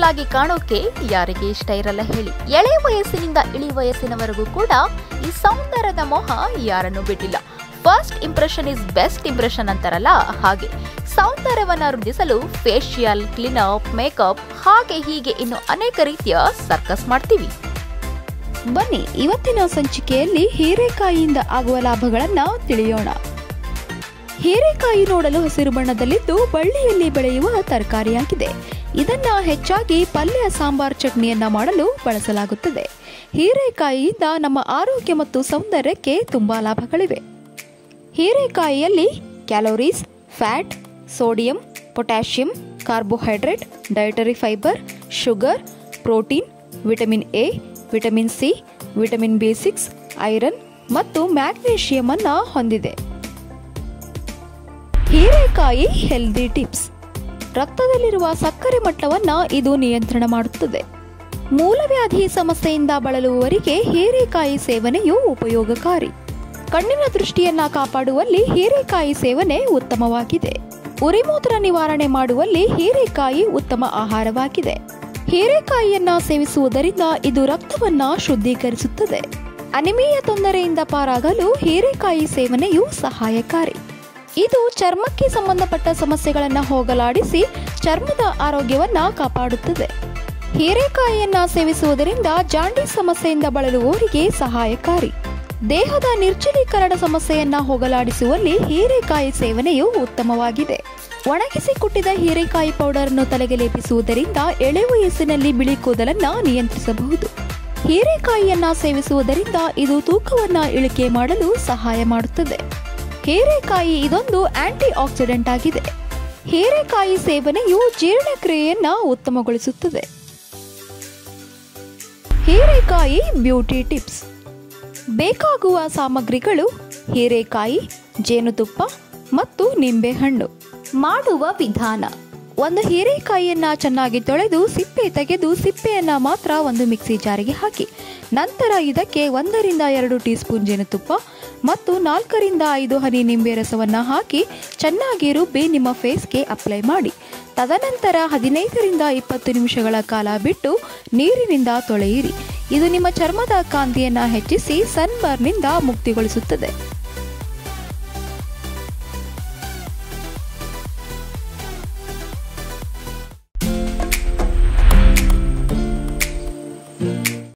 beautiful ಆಗಿ ಕಾಣೋಕೆ ಯಾರಿಗೆ ಇಷ್ಟ ಇರಲ್ಲ ಹೇಳಿ ಎಳೆ ವಯಸ್ಸಿನಿಂದ ಇಳಿ ವಯಸ್ಸಿನವರೆಗೂ ಕೂಡ ಈ ಸೌಂದರ್ಯದ ಮೋಹ ಯಾರನ್ನು ಬಿಟ್ಟಿಲ್ಲ first impression is best impression ಅಂತಾರಲ್ಲ ಹಾಗೆ ಸೌಂದರ್ಯವನ್ನ ವೃದ್ಧಿಸಲು ಫೇಶಿಯಲ್ ಕ್ಲೀನಪ್ ಮೇಕಪ್ ಹಾಗೆ ಹೀಗೆ ಇನ್ನು ಅನೇಕ ರೀತಿಯ ಸರ್ಕಸ್ ಮಾಡ್ತೀವಿ ಬನ್ನಿ ಇವತ್ತಿನ ಸಂಚಿಕೆಯಲ್ಲಿ ಹೀರೆಕಾಯಿಯಿಂದ ಆಗುವ ಲಾಭಗಳನ್ನ ತಿಳಿಯೋಣ ಹೀರೆಕಾಯಿ ನೋಡಲು ಹಸಿರು ಬಣ್ಣದಲ್ಲಿದ್ದು ಬಳ್ಳಿಯಲ್ಲಿ ಬೆಳೆಯುವ ತರಕಾರಿಯಾಗಿದೆ ಇದನ್ನ ಹೆಚ್ಚಾಗಿ ಪಲ್ಯ ಸಾಂಬಾರ್ ಚಟ್ನಿಯನ್ನ ಮಾಡಲು ಬಳಸಲಾಗುತ್ತದೆ ಹೀರೆಕಾಯಿಯಿಂದ ನಮ್ಮ ಆರೋಗ್ಯ ಮತ್ತು ಸೌಂದರ್ಯಕ್ಕೆ ತುಂಬಾ ಲಾಭಗಳಿವೆ ಹೀರೆಕಾಯಿಯಲ್ಲಿ calories fat sodium potassium carbohydrate dietary fibre sugar protein vitamin A vitamin C vitamin B six iron ಮತ್ತು ಮ್ಯಾಗ್ನೇಷಿಯಂ ಅನ್ನ ಹೊಂದಿದೆ ಹೀರೆಕಾಯಿ ಹೆಲ್ದಿ ಟಿಪ್ಸ್ ರಕ್ತದಲ್ಲಿರುವ ಸಕ್ಕರೆ ಮಟ್ಟವನ್ನ ಇದು ನಿಯಂತ್ರಣ ಮಾಡುತ್ತದೆ ಮೂಲವ್ಯಾಧಿ ಸಮಸ್ಯೆಯಿಂದ ಬಳಲುವವರಿಗೆ ಹೀರೆಕಾಯಿ ಸೇವನೆಯು ಉಪಯೋಗಕಾರಿ ಕಣ್ಣಿನ ದೃಷ್ಟಿಯನ್ನ ಕಾಪಾಡುವಲ್ಲಿ ಹೀರೆಕಾಯಿ ಸೇವನೆ ಉತ್ತಮವಾಗಿದೆ ಉರಿಮೂತ್ರ ನಿವಾರಣೆ ಮಾಡುವಲ್ಲಿ ಹೀರೆಕಾಯಿ ಉತ್ತಮ ಆಹಾರವಾಗಿದೆ ಹೀರೆಕಾಯಿಯನ್ನ ಸೇವಿಸುವುದರಿಂದ ಇದು ರಕ್ತವನ್ನ ಶುದ್ಧೀಕರಿಸುತ್ತದೆ ಅನಿಮಿಯ ತೊಂದರೆಯಿಂದ ಪಾರಾಗಲು ಹೀರೆಕಾಯಿ ಸೇವನೆಯು ಸಹಾಯಕಾರಿ ಇದು ಚರ್ಮಕ್ಕೆ ಸಂಬಂಧಪಟ್ಟ ಸಮಸ್ಯೆಗಳನ್ನು ಹೋಗಲಾಡಿಸಿ ಚರ್ಮದ ಆರೋಗ್ಯವನ್ನ ಕಾಪಾಡುತ್ತದೆ ಹೀರೆಕಾಯಿಯನ್ನ ಸೇವಿಸುವುದರಿಂದ ಜಾಂಡೀಸ್ ಸಮಸ್ಯೆಯಿಂದ ಬಳಲುವವರಿಗೆ ಸಹಾಯಕಾರಿ ದೇಹದ ನಿರ್ಜಲೀಕರಣ ಸಮಸ್ಯೆಯನ್ನ ಹೋಗಲಾಡಿಸುವಲ್ಲಿ ಹೀರೆಕಾಯಿ ಸೇವನೆಯು ಉತ್ತಮವಾಗಿದೆ ಒಣಗಿಸಿ ಕುಟ್ಟಿದ ಹೀರೆಕಾಯಿ ಪೌಡರ್ ಅನ್ನು ತಲೆಗೆ ಲೇಪಿಸುವುದರಿಂದ ಎಳೆ ವಯಸ್ಸಿನಲ್ಲಿ ಬಿಳಿ ಕೂದಲನ್ನ ನಿಯಂತ್ರಿಸಬಹುದು ಹೀರೆಕಾಯಿಯನ್ನ ಸೇವಿಸುವುದರಿಂದ ಇದು ತೂಕವನ್ನ ಇಳಿಕೆ ಮಾಡಲು ಸಹಾಯ ಮಾಡುತ್ತದೆ ಹೀರೆಕಾಯಿ ಇದೊಂದು ಆಂಟಿ ಆಕ್ಸಿಡೆಂಟ್ ಆಗಿದೆ ಹೀರೆಕಾಯಿ ಸೇವನೆಯು ಜೀರ್ಣಕ್ರಿಯೆಯನ್ನ ಉತ್ತಮಗೊಳಿಸುತ್ತದೆ ಹೀರೆಕಾಯಿ ಬ್ಯೂಟಿ ಟಿಪ್ಸ್ ಬೇಕಾಗುವ ಸಾಮಗ್ರಿಗಳು ಹೀರೆಕಾಯಿ ಜೇನುತುಪ್ಪ ಮತ್ತು ನಿಂಬೆಹಣ್ಣು ಮಾಡುವ ವಿಧಾನ ಒಂದು ಹೀರೆಕಾಯಿಯನ್ನ ಚೆನ್ನಾಗಿ ತೊಳೆದು ಸಿಪ್ಪೆ ತೆಗೆದು ಸಿಪ್ಪೆಯನ್ನ ಮಾತ್ರ ಒಂದು ಮಿಕ್ಸಿ ಜಾರಿಗೆ ಹಾಕಿ ನಂತರ ಇದಕ್ಕೆ ಒಂದರಿಂದ ಎರಡು ಟೀ ಸ್ಪೂನ್ ಜೇನುತುಪ್ಪ ಮತ್ತು ನಾಲ್ಕರಿಂದ ಐದು ಹನಿ ನಿಂಬೆ ರಸವನ್ನ ಹಾಕಿ ಚೆನ್ನಾಗಿ ರುಬ್ಬಿ ನಿಮ್ಮ ಫೇಸ್ಗೆ ಅಪ್ಲೈ ಮಾಡಿ ತದನಂತರ ಹದಿನೈದರಿಂದ ಇಪ್ಪತ್ತು ನಿಮಿಷಗಳ ಕಾಲ ಬಿಟ್ಟು ನೀರಿನಿಂದ ತೊಳೆಯಿರಿ ಇದು ನಿಮ್ಮ ಚರ್ಮದ ಕಾಂತಿಯನ್ನ ಹೆಚ್ಚಿಸಿ ಸನ್ಬರ್ನ್ನಿಂದ ಮುಕ್ತಿಗೊಳಿಸುತ್ತದೆ